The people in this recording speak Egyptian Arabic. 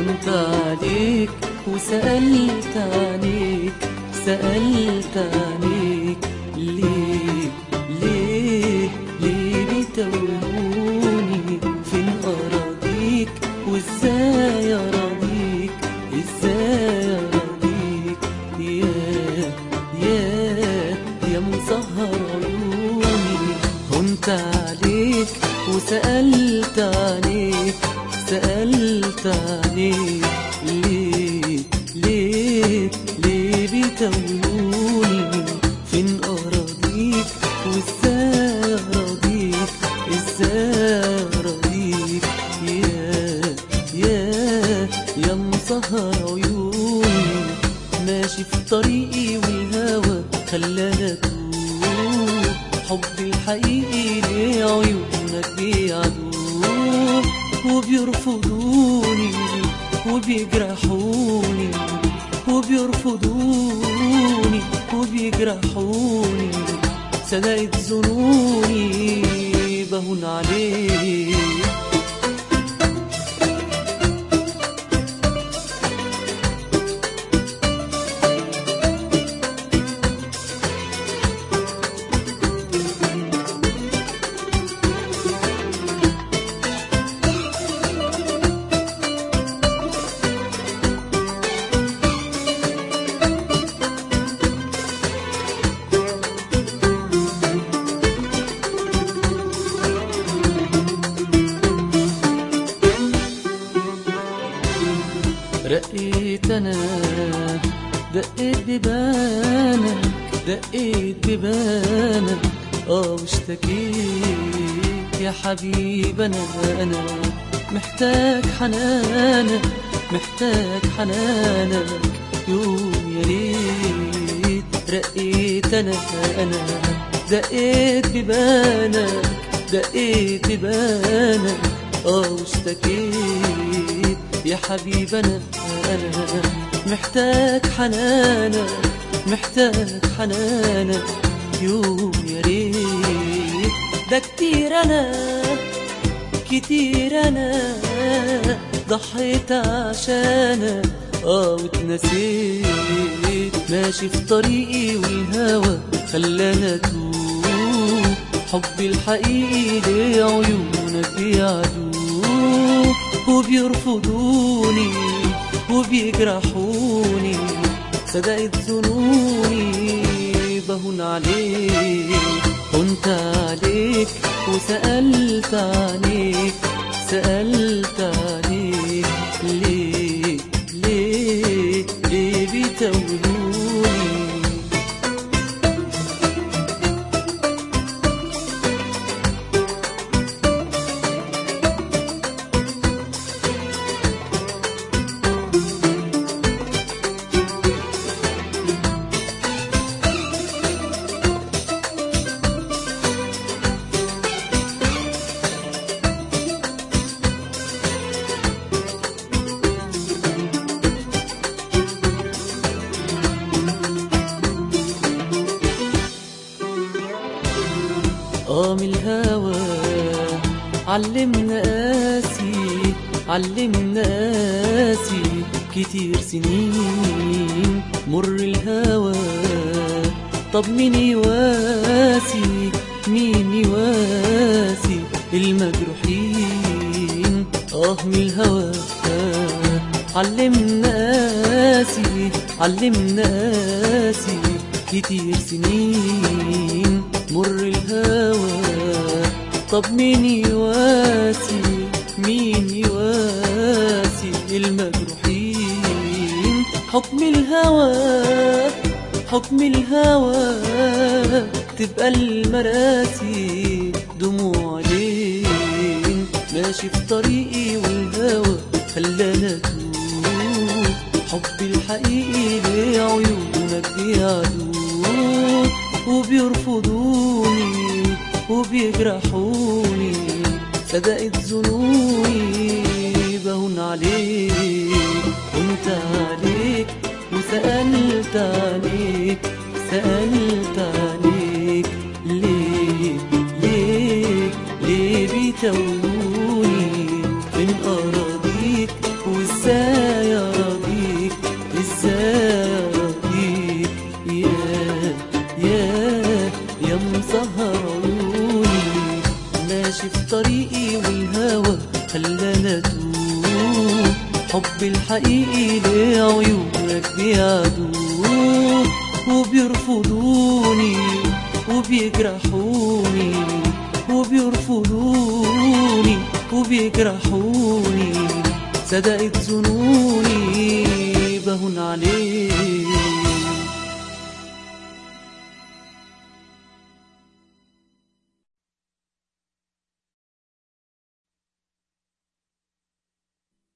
هنت عليك وسألت عليك سألت عليك ليه ليه ليه بتوهوني فين أراضيك وإزاي أراضيك إزاي أراضيك يا يا يا مسهر عيوني هنت عليك وسألت عليك سألت عليك ليه ليه ليه بتوهوني فين أراضيك وإزاي أراضيك إزاي أراضيك يا يا يا مسهر عيوني ماشي في طريقي والهوى خلاني أتوه حبي الحقيقي لعيونك بيعدوه وبيرفضوني وبيجرحوني وبيرفضوني وبيجرحوني صدقت ظنوني بهون عليك رقيت انا دقيت ببانك دقيت ببانك اه واشتكيت يا حبيب انا انا محتاج حنانك محتاج حنانك يوم يا ريت رقيت انا انا دقيت ببانك دقيت ببانك اه واشتكيت يا حبيب انا انا محتاج حنانك محتاج حنانك يوم يا ريت ده كتير انا كتير انا ضحيت عشانك اه واتنسيت ماشي في طريقي والهوى خلاني اتوه حبي الحقيقي لعيونك بيعدوه وبيرفضوني وبيجرحوني صدقت ظنوني بهون عليك كنت عليك وسألت عليك سألت عليك ليه ليه ليه بتولوني قام الهوى علمنا قاسي علمنا قاسي كتير سنين مر الهوى طب مين يواسي مين يواسي المجروحين اه من الهوى علمنا قاسي علمنا قاسي كتير سنين مر الهوى طب مين يواسي مين يواسي المجروحين حكم الهوى حكم الهوى تبقى المراسي دموع لين ماشي في طريقي والهوى خلانا اتوه حبي الحقيقي لعيونك بيعدوه وبيرفضوني وبيجرحوني صدقت ظنوني بهون عليك كنت عليك وسألت عليك سألت عليك ليه ليه ليه بيتولوني من أراضيك وإزاي يا مسهر عيوني ماشي في طريقي والهوى خلانا اتوه حب الحقيقي لعيونك بيعدوه وبيرفضوني وبيجرحوني وبيرفضوني وبيجرحوني صدقت ظنوني بهون عليك